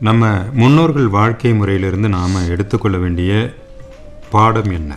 நம்ம முன்னோர்கள் வாழ்க்கை முறையிலிருந்து நாம் எடுத்துக்கொள்ள வேண்டிய பாடம் என்ன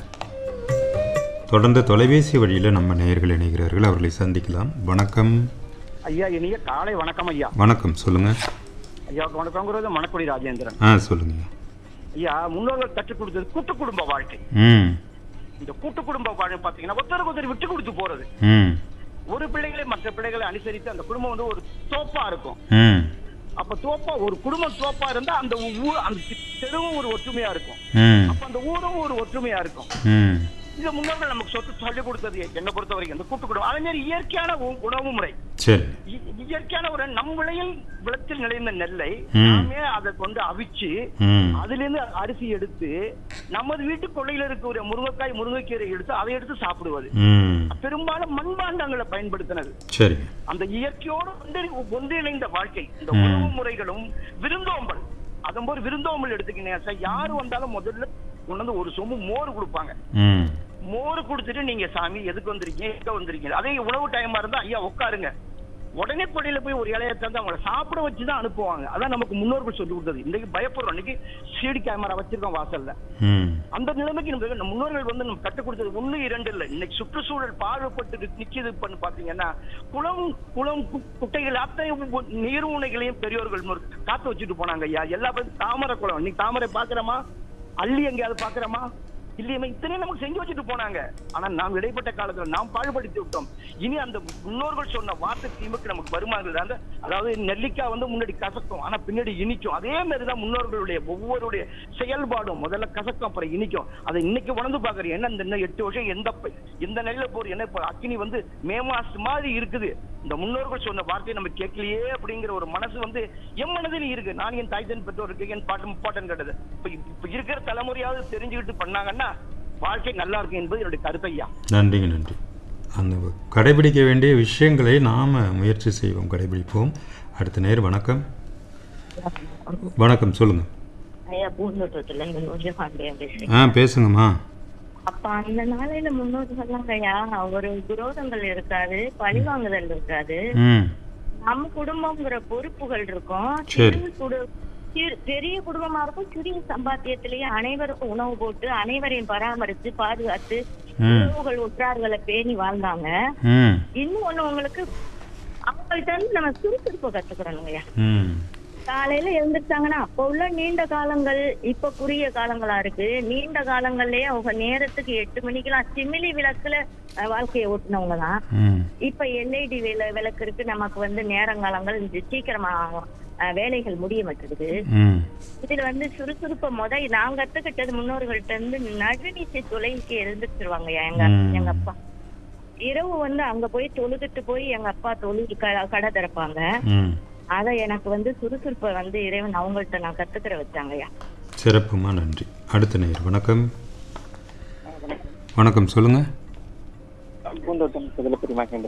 தொடர்ந்து தொலைபேசி வழியில் நம்ம நேயர்கள் இணைகிறார்கள் அவர்களை சந்திக்கலாம் வணக்கம் ஐயா இனிய காலை வணக்கம் ஐயா வணக்கம் சொல்லுங்கள் ஐயா வணக்கங்கிறது மணக்குடி ராஜேந்திரன் ஆ சொல்லுங்க ஐயா முன்னோர்கள் கற்றுக் கொடுத்தது கூட்டு குடும்ப வாழ்க்கை ம் இந்த கூட்டு குடும்ப வாழ்க்கை பாத்தீங்கன்னா ஒருத்தருக்கு ஒருத்தர் விட்டு கொடுத்து போறது ம் ஒரு பிள்ளைகளை மற்ற பிள்ளைகளை அனுசரித்து அந்த குடும்பம் வந்து ஒரு தோப்பா இருக்கும் ம் அப்ப தோப்பா ஒரு குடும்பம் தோப்பா இருந்தா அந்த ஊர் அந்த தெருவும் ஒரு ஒற்றுமையா இருக்கும் ம் அப்ப அந்த ஊரும் ஒரு ஒற்றுமையா இருக்கும் ம் இந்த முன்னோர்கள் நமக்கு சொத்து சொல்லி கொடுத்தது என்னை பொறுத்த வரைக்கும் இந்த கூட்டு குடும்பம் அதே மாதிரி இயற்கையான உ- உணவு முறை சரி இ- இயற்கையான ஒரு நம் விளையில் விளத்தில் நிலைந்த நெல்லை ம். நாமே அதை கொண்டு அவிச்சு ம் அதுல இருந்து அரிசி எடுத்து நமது வீட்டு கொள்ளையில இருக்கிற முருங்கைக்காய் முருங்கைக்கீரை எடுத்து அதை எடுத்து சாப்பிடுவது ம் பெரும்பாலும் மண்பாண்டங்களை பயன்படுத்தினது சரிங்க அந்த இயற்கையோடு ஒன்றி ஒன்றிணைந்த வாழ்க்கை இந்த உணவு முறைகளும் விருந்தோம்பல் அதன் போது விருந்தோம்பல் எடுத்துக்கினீங்க சார் யாரு வந்தாலும் முதல்ல கொண்டு வந்து ஒரு சொம்பு மோர் கொடுப்பாங்க ம் மோர் கொடுத்துட்டு நீங்க சாமி எதுக்கு வந்திருக்கீங்க எங்க வந்திருக்கீங்க அதே உணவு டைமா இருந்தா ஐயா உட்காருங்க உடனே கொடையில போய் ஒரு இலையை தந்து அவங்கள சாப்பிட வச்சு தான் அனுப்புவாங்க அதான் நமக்கு முன்னோர்கள் சொல்லி கொடுத்தது இன்னைக்கு பயப்படுறோம் இன்னைக்கு சிடி கேமரா வச்சிருக்கோம் வாசல்ல ம் அந்த நிலைமைக்கு நம்ம நம்ம முன்னோர்கள் வந்து நம்ம கற்றுக் கொடுத்தது ஒண்ணு இரண்டு இல்ல இன்னைக்கு சுற்றுச்சூழல் பாழ்பட்டு நிக்கிது பண்ணு பாத்தீங்கன்னா குளம் குளம் கு- குட்டைகள் அத்தனை உ- நீர் உணைகளையும் பெரியோர்கள் முற்- காத்து வச்சுட்டு போனாங்க ஐயா எல்லா பேரும் தாமரை குளம் இன்னைக்கு தாமரை பாக்குறோமா அள்ளி எங்கேயாவது பாக்குறோமா இல்லையுமே இத்தனையும் நமக்கு செஞ்சு வச்சுட்டு போனாங்க ஆனா நாம் இடைப்பட்ட காலத்துல நாம் பாழ்படுத்தி விட்டோம் இனி அந்த முன்னோர்கள் சொன்ன வார்த்தை தீமுக்கு நமக்கு வருமானது அந்த அதாவது நெல்லிக்காய் வந்து முன்னாடி கசக்கும் ஆனா பின்னாடி இனிக்கும் அதே மாதிரிதான் முன்னோர்களுடைய ஒவ்வொருடைய செயல்பாடும் முதல்ல கசக்கும் அப்புறம் இனிக்கும் அதை இன்னைக்கு உணர்ந்து பாக்குறேன் என்ன இந்த இன்னும் எட்டு வருஷம் எந்த ப- எந்த நெல்ல போர் என்ன இப்ப அக்கினி வந்து மே மாசம் மாதிரி இருக்குது இந்த முன்னோர்கள் சொன்ன வார்த்தையை நம்ம கேட்கலையே அப்படிங்கிற ஒரு மனசு வந்து என் மனதில் இருக்கு நான் என் தாய் தன் பெற்றோருக்கு என் பாட்டு முப்பாட்டன் கேட்டது இப்ப இப்ப இருக்கிற தலைமுறையாவது தெரிஞ்சுக்கிட்டு பண்ணாங்கன்னா வாழ்க்கை நல்லா இருக்கும் என்பது என்னுடைய கருத்து ஐயா நன்றிங்க நன்றி அந்த கடைபிடிக்க வேண்டிய விஷயங்களை நாம் முயற்சி செய்வோம் கடைபிடிப்போம் அடுத்த நேர் வணக்கம் வணக்கம் சொல்லுங்கள் ஐயா பூந்தோட்டத்துல இங்க கொஞ்சம் பாண்டியன் பேசுறேன் ஆ பேசுங்கம்மா அப்ப அந்த நாளையில முன்னோர்கள்லாம் ஐயா ஒரு குரோதங்கள் இருக்காது பழிவாங்குதல் இருக்காது ம் நம்ம குடும்பம்ங்கிற பொறுப்புகள் இருக்கும் சரி. சிறு குடு- சிறு- பெரிய குடும்பமா இருக்கும் சிறிய சம்பாத்தியத்திலேயே அனைவருக்கும் உணவு போட்டு அனைவரையும் பராமரித்து பாதுகாத்து ம். உறவுகள் உற்றார்களை பேணி வாழ்ந்தாங்க ம் இன்னும் ஒண்ணு உங்களுக்கு அவங்கள்ட்ட இருந்து நம்ம சுறுசுறுப்பை கத்துக்கிறோங்க ம் காலையில எழுந்திருச்சாங்கன்னா அப்ப உள்ள நீண்ட காலங்கள் இப்ப குறுகிய காலங்களா இருக்கு நீண்ட காலங்கள்லயே அவங்க நேரத்துக்கு எட்டு மணிக்கெல்லாம் சிமிலி விளக்குல அஹ், வாழ்க்கையை ஓட்டுனவங்க தான் ம் இப்ப எல்ஐடி விளக்கு இருக்கு நமக்கு வந்து நேரங்காலங்கள் இந்த சீக்கிரமா அஹ், வேலைகள் முடிய மாட்டேங்குது ம் இதுல வந்து சுறுசுறுப்ப முத நான் கத்துக்கிட்டது முன்னோர்கள்ட்ட இருந்து நடுநீச்சை தொலைக்கு எழுந்திருச்சிருவாங்க எங்க ம். எங்க அப்பா இரவு வந்து அங்க போய் தொழுதுட்டு போய் எங்க அப்பா தொழில் கடை திறப்பாங்க ம் அத எனக்கு வந்து சுறுசுறுப்பை வந்து இறைவன் அவங்கள்ட்ட நான் கத்துக்கிற வச்சாங்கய்யா சிறப்புமா நன்றி அடுத்த நேர் வணக்கம் வணக்கம் சொல்லுங்கள் பூந்தோட்டம் சுதலபுரி மகேந்திரன்